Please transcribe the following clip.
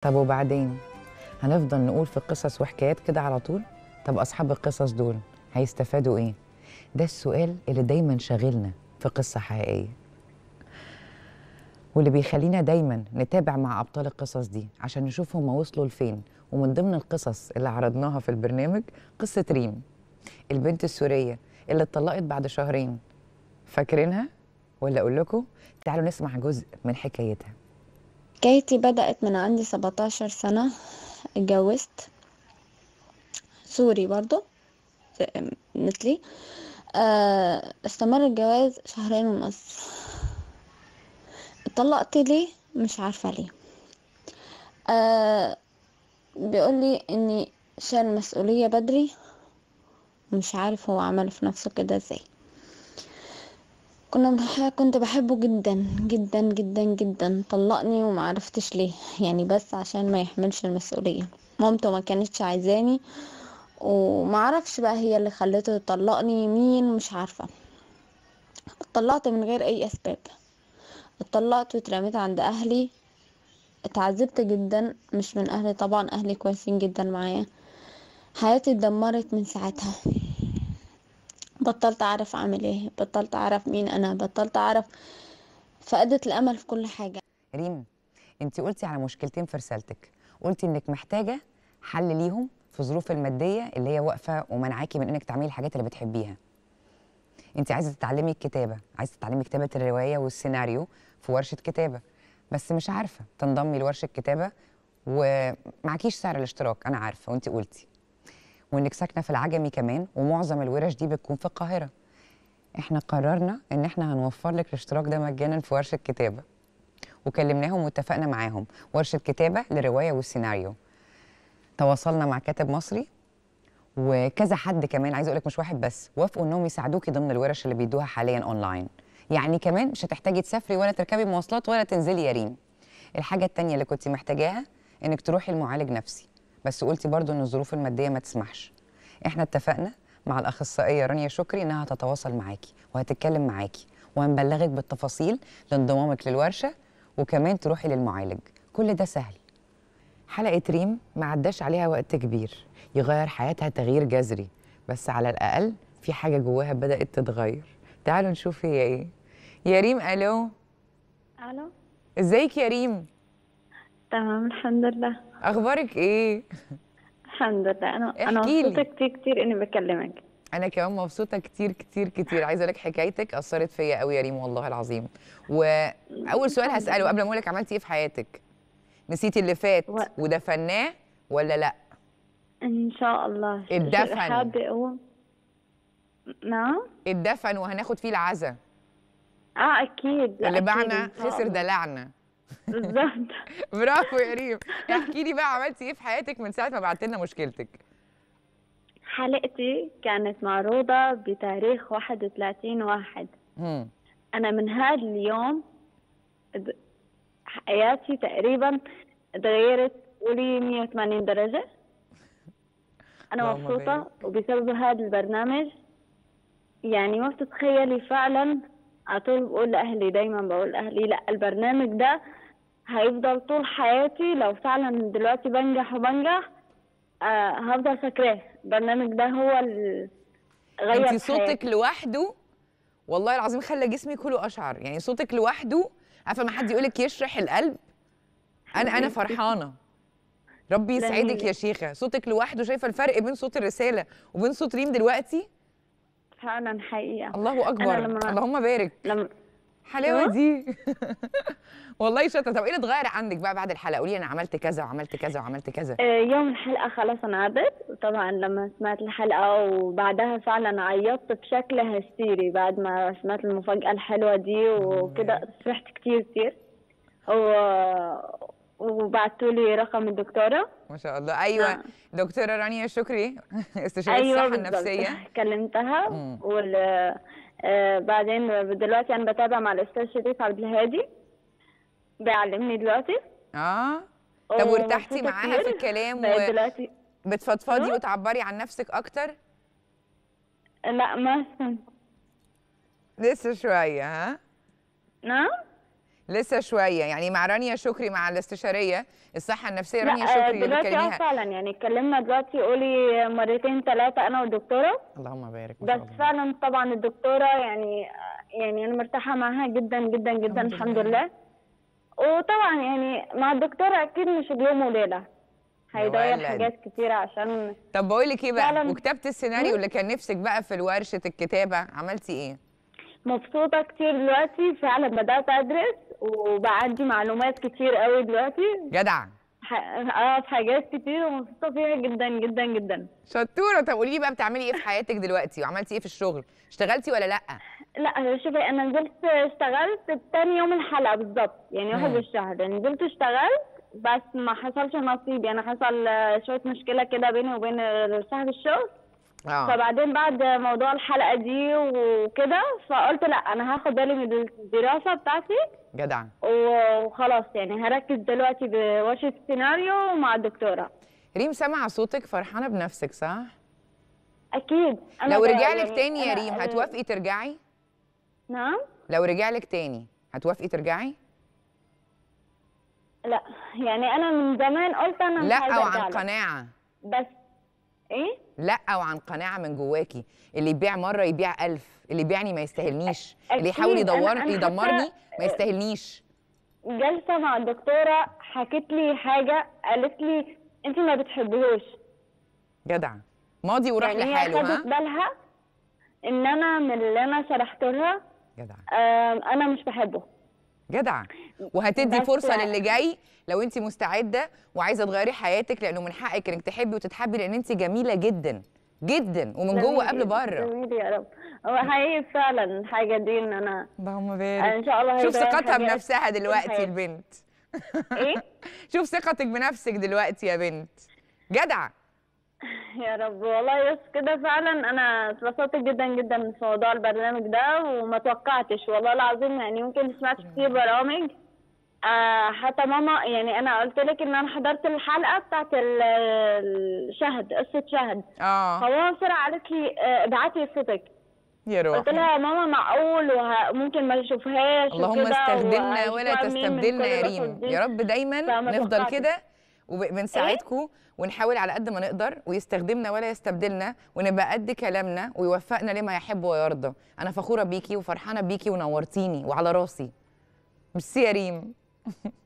طب وبعدين هنفضل نقول في قصص وحكايات كده على طول طب اصحاب القصص دول هيستفادوا ايه ده السؤال اللي دايما شاغلنا في قصه حقيقيه واللي بيخلينا دايما نتابع مع ابطال القصص دي عشان نشوف هم وصلوا لفين ومن ضمن القصص اللي عرضناها في البرنامج قصه ريم البنت السوريه اللي اتطلقت بعد شهرين فاكرينها ولا اقول لكم تعالوا نسمع جزء من حكايتها حكايتي بدأت من عندي 17 سنة اتجوزت سوري برضو مثلي آه، استمر الجواز شهرين ونص اتطلقت ليه مش عارفة ليه آه بيقول لي اني شال مسؤولية بدري مش عارف هو عمل في نفسه كده ازاي كنا بنح... كنت بحبه جدا جدا جدا جدا طلقني وما عرفتش ليه يعني بس عشان ما يحملش المسؤولية مامته ما كانتش عايزاني وما عرفش بقى هي اللي خلته يطلقني مين مش عارفة اتطلقت من غير اي اسباب اتطلقت واترميت عند اهلي اتعذبت جدا مش من اهلي طبعا اهلي كويسين جدا معايا حياتي اتدمرت من ساعتها بطلت اعرف اعمل ايه بطلت اعرف مين انا بطلت اعرف فقدت الامل في كل حاجه ريم انت قلتي على مشكلتين في رسالتك قلتي انك محتاجه حل ليهم في الظروف الماديه اللي هي واقفه ومنعاكي من انك تعملي الحاجات اللي بتحبيها انت عايزه تتعلمي الكتابه عايزه تتعلمي كتابه الروايه والسيناريو في ورشه كتابه بس مش عارفه تنضمي لورشه كتابه ومعكيش سعر الاشتراك انا عارفه وانت قلتي وانك ساكنه في العجمي كمان ومعظم الورش دي بتكون في القاهره احنا قررنا ان احنا هنوفر لك الاشتراك ده مجانا في ورشه كتابه وكلمناهم واتفقنا معاهم ورشه كتابه للروايه والسيناريو تواصلنا مع كاتب مصري وكذا حد كمان عايز اقول لك مش واحد بس وافقوا انهم يساعدوكي ضمن الورش اللي بيدوها حاليا اونلاين يعني كمان مش هتحتاجي تسافري ولا تركبي مواصلات ولا تنزلي يا ريم الحاجه التانية اللي كنت محتاجاها انك تروحي لمعالج نفسي بس قلتي برضو ان الظروف الماديه ما تسمحش احنا اتفقنا مع الاخصائيه رانيا شكري انها هتتواصل معاكي وهتتكلم معاكي وهنبلغك بالتفاصيل لانضمامك للورشه وكمان تروحي للمعالج كل ده سهل حلقه ريم ما عداش عليها وقت كبير يغير حياتها تغيير جذري بس على الاقل في حاجه جواها بدات تتغير تعالوا نشوف هي ايه يا ريم الو الو ازيك يا ريم تمام الحمد لله اخبارك ايه الحمد لله انا انا احكي لي. مبسوطه كتير كتير اني بكلمك انا كمان مبسوطه كتير كتير كتير عايزه اقول لك حكايتك اثرت فيا قوي يا ريم والله العظيم واول سؤال هساله قبل ما اقول لك عملتي ايه في حياتك نسيتي اللي فات و- ودفناه ولا لا ان شاء الله شو- الدفن. شو حابه اقول نعم اتدفن وهناخد فيه العزا اه اكيد لا، اللي أكيد باعنا إن شاء خسر الله. دلعنا بالظبط برافو يا ريم احكي لي بقى عملتي ايه في حياتك من ساعه ما بعت لنا مشكلتك حلقتي كانت معروضة بتاريخ 31 واحد هم. أنا من هذا اليوم د- حياتي تقريبا تغيرت قولي 180 درجة أنا اللهم مبسوطة بارك. وبسبب هذا البرنامج يعني ما بتتخيلي فعلا على طول بقول لأهلي دايما بقول لأهلي لا البرنامج ده هيفضل طول حياتي لو فعلا دلوقتي بنجح وبنجح آه هفضل فاكراه البرنامج ده هو اللي غير انت في حياتي. صوتك لوحده والله العظيم خلى جسمي كله اشعر يعني صوتك لوحده عارفه ما حد يقولك يشرح القلب انا انا فرحانه ربي يسعدك جميل. يا شيخه صوتك لوحده شايفه الفرق بين صوت الرساله وبين صوت ريم دلوقتي فعلا حقيقة الله اكبر لما- اللهم بارك لما حلاوه أيوة. دي والله شاطره طب ايه اللي اتغير عندك بقى بعد الحلقه قولي انا عملت كذا وعملت كذا وعملت كذا آه، يوم الحلقة خلاص انعرضت وطبعا لما سمعت الحلقة وبعدها فعلا عيطت بشكل هستيري بعد ما سمعت المفاجأة الحلوة دي وكده فرحت كتير كتير و... وبعتوا لي رقم الدكتورة ما شاء الله ايوه نعم. دكتوره رانيا شكري استشاريه ايوه الصحه بالظبط النفسيه كلمتها مم. وال آه، بعدين دلوقتي انا بتابع مع الاستاذ شريف عبد الهادي بيعلمني دلوقتي اه طب وارتحتي ومبسوطة معاها في كتير. الكلام بقيت دلوقتي وبتفضفضي آه. وتعبري عن نفسك اكتر لا ما فهمت لسه شويه ها نعم لسه شويه يعني مع رانيا شكري مع الاستشاريه الصحه النفسيه رانيا لا آه، شكري اللي دلوقتي اه بتكلميها فعلا يعني اتكلمنا دلوقتي قولي مرتين ثلاثة أنا والدكتورة اللهم بارك ما بس شاء الله فعلا طبعا الدكتورة يعني يعني أنا مرتاحة معاها جدا جدا جدا الحمد الحمد لله. لله وطبعا يعني مع الدكتورة أكيد مش اليوم وليلة هيضيع ولد. حاجات كتيرة عشان طب بقول لك ايه بقى فعلاً. وكتابه السيناريو اللي كان نفسك بقى في ورشه الكتابه عملتي ايه مبسوطة كتير دلوقتي فعلا بدأت أدرس وبقى عندي معلومات كتير قوي دلوقتي جدع ح- اه في حاجات كتير ومبسوطة فيها جدا جدا جدا شطوره طب قولي لي بقى بتعملي ايه في حياتك دلوقتي وعملتي ايه في الشغل اشتغلتي ولا لا لا شوفي انا نزلت اشتغلت تاني يوم الحلقه بالظبط يعني واحد مم. بالشهر نزلت اشتغلت بس ما حصلش نصيب يعني حصل آه، شويه مشكله كده بيني وبين صاحب الشغل اه فبعدين بعد موضوع الحلقه دي وكده فقلت لا انا هاخد بالي من الدراسه بتاعتي جدع وخلاص يعني هركز دلوقتي بورشه السيناريو مع الدكتوره ريم سامعه صوتك فرحانه بنفسك صح اكيد لو ب- رجع لك يعني تاني يا أنا- ريم هتوافقي ترجعي نعم لو رجع لك تاني هتوافقي ترجعي لا يعني انا من زمان قلت انا مش لا عايزة او أرجع عن له. قناعه بس ايه لا او عن قناعه من جواكي اللي يبيع مره يبيع ألف اللي يبيعني ما يستاهلنيش اللي يحاول أكيد. أنا- يدور أنا يدمرني حتى- ما يستاهلنيش جلسة مع الدكتورة حكت لي حاجة قالت لي انت ما بتحبهوش جدع ماضي وراح يعني هي لحاله خدت ها بالها ان انا من اللي انا شرحت لها جدع آم، انا مش بحبه جدع وهتدي بس- فرصه للي جاي لو انت مستعده وعايزه تغيري حياتك لانه من حقك انك تحبي وتتحبي لان انت جميله جدا جدا ومن جوه قبل بره جميل يا رب هو حقيقي فعلا الحاجة دي ان انا اللهم ان شاء الله شوف هيغير ثقتها حاجات بنفسها في دلوقتي حياتي. البنت ايه شوف ثقتك بنفسك دلوقتي يا بنت جدع يا رب والله بس كده فعلا انا اتبسطت جدا جدا في موضوع البرنامج ده وما توقعتش والله العظيم يعني يمكن سمعت كتير برامج آه حتى ماما يعني انا قلت لك ان انا حضرت الحلقه بتاعت ال- الشهد قصه شهد اه فماما بسرعه قالت لي آه، ابعتي قصتك يا قلت روحي لها يا ماما معقول وممكن ما اشوفهاش اللهم وكده استخدمنا ولا وهيشوفها مين من تستبدلنا كل يا القصص ريم دي. يا رب دايما فما نفضل توقعتش. كده وبنساعدكم ونحاول على قد ما نقدر ويستخدمنا ولا يستبدلنا ونبقى قد كلامنا ويوفقنا لما يحب ويرضى انا فخوره بيكي وفرحانه بيكي ونورتيني وعلى راسي ميرسي يا ريم